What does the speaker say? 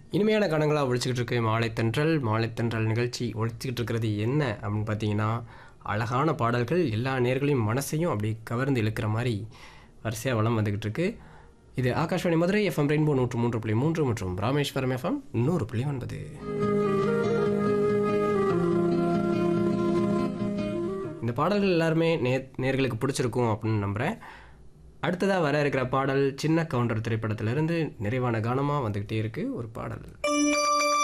இனிமையான கணங்களாக ஒழிச்சிக்கிட்டு இருக்கு மாலைத்தன்றல் மாலைத்தன்றல் நிகழ்ச்சி ஒழிச்சிக்கிட்டு இருக்கிறது என்ன அப்படின்னு பார்த்தீங்கன்னா அழகான பாடல்கள் எல்லா நேர்களையும் மனசையும் அப்படி கவர்ந்து இழுக்கிற மாதிரி வரிசையாக வளம் வந்துக்கிட்டு இருக்கு இது ஆகாஷ்வாணி மதுரை எஃப்எம் ரெயின்போ நூற்று மூன்று புள்ளி மூன்று மற்றும் ராமேஸ்வரம் எஃப்எம் நூறு புள்ளி ஒன்பது இந்த பாடல்கள் எல்லாருமே நே நேர்களுக்கு பிடிச்சிருக்கும் அப்படின்னு நம்புகிறேன் அடுத்ததாக வர இருக்கிற பாடல் சின்ன கவுண்டர் திரைப்படத்திலிருந்து நிறைவான கானமாக வந்துக்கிட்டே இருக்குது ஒரு பாடல்